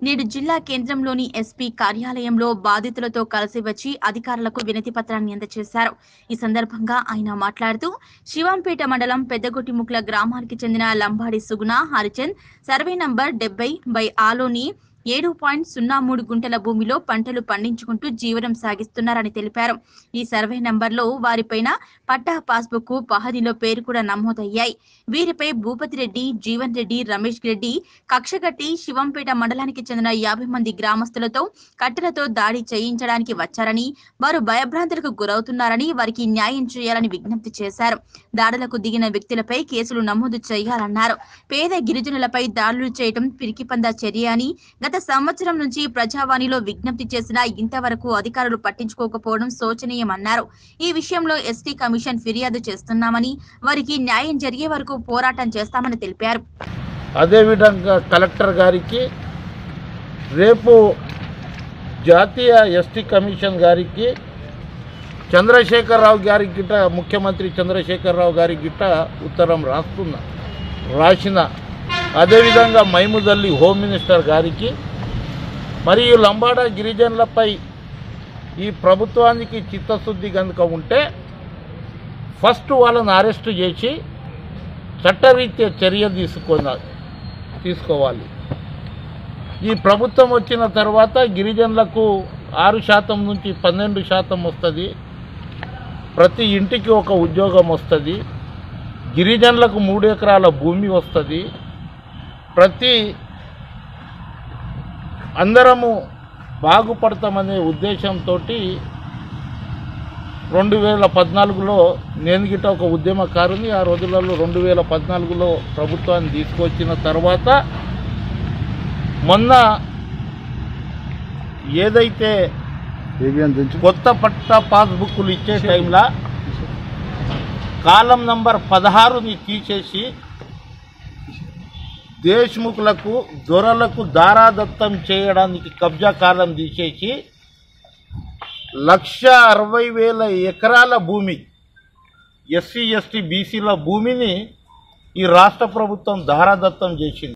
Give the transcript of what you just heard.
నేడు జిల్లా కేంద్రంలోని ఎస్పీ కార్యాలయంలో బాధితులతో కలిసి వచ్చి అధికారులకు వినతి పత్రాన్ని అందజేశారు ఈ సందర్భంగా ఆయన మాట్లాడుతూ శివంపేట మండలం పెద్దగొట్టిముక్ల గ్రామానికి చెందిన లంబాడి సుగుణ హరిచంద్ సర్వే నంబర్ డెబ్బై బై ఆలోని ఏడు పాయింట్ సున్నా మూడు గుంటల భూమిలో పంటలు పండించుకుంటూ జీవనం సాగిస్తున్నారని తెలిపారు ఈ సర్వే నంబర్లో వారిపైన పట్టా పాస్బుక్ పహదిలో పేరు కూడా నమోదయ్యాయి వీరిపై భూపతి రెడ్డి జీవన్ రెడ్డి రమేష్ రెడ్డి కక్షగట్టి శివంపేట మండలానికి చెందిన యాభై మంది గ్రామస్తులతో కట్టెలతో దాడి చేయించడానికి వచ్చారని వారు భయభ్రాంతులకు గురవుతున్నారని వారికి న్యాయం చేయాలని విజ్ఞప్తి చేశారు దాడులకు దిగిన వ్యక్తులపై కేసులు నమోదు చేయాలన్నారు పేద గిరిజనులపై దాడులు చేయడం పిరికిపంద చర్య అని గత సంవత్సరం నుంచి ప్రజావాణిలో విజ్ఞప్తి చేసినా ఇంతవరకు అధికారులు పట్టించుకోకపోవడం శోచనీయమన్నారు ఈ విషయంలో ఎస్టీ కమిషన్ ఫిర్యాదు చేస్తున్నామని వారికి న్యాయం జరిగే వరకు పోరాటం చేస్తామని తెలిపారు అదేవిధంగా కలెక్టర్ గారికి రేపు జాతీయ ఎస్టీ కమిషన్ గారికి చంద్రశేఖరరావు గారికి గిట్ట ముఖ్యమంత్రి చంద్రశేఖరరావు గారికి గిట్ట ఉత్తరం రాస్తున్నా రాసిన అదేవిధంగా మైముదల్లి హోమ్ మినిస్టర్ గారికి మరియు లంబాడ గిరిజనులపై ఈ ప్రభుత్వానికి చిత్తశుద్ధి కనుక ఉంటే ఫస్ట్ వాళ్ళని అరెస్టు చేసి చట్టరీత్యా చర్య తీసుకున్న తీసుకోవాలి ఈ ప్రభుత్వం వచ్చిన తర్వాత గిరిజనులకు ఆరు శాతం నుంచి పన్నెండు శాతం వస్తుంది ప్రతి ఇంటికి ఒక ఉద్యోగం వస్తుంది గిరిజనులకు మూడు ఎకరాల భూమి వస్తుంది ప్రతి అందరము బాగుపడతామనే ఉద్దేశంతో రెండు వేల పద్నాలుగులో నేను గిట్ట ఒక ఉద్యమకారుని ఆ రోజులలో రెండు వేల పద్నాలుగులో ప్రభుత్వాన్ని తీసుకొచ్చిన తర్వాత మొన్న ఏదైతే కొత్త పట్ట పాస్బుక్లు ఇచ్చే టైంలో కాలం నంబర్ పదహారుని తీసేసి దేశ్ముఖులకు దొరలకు దారాదత్తం చేయడానికి కబ్జా కాలం తీసేసి లక్ష అరవై వేల ఎకరాల భూమి ఎస్సీ ఎస్టీ బీసీల భూమిని ఈ రాష్ట్ర ప్రభుత్వం దారాదత్తం చేసింది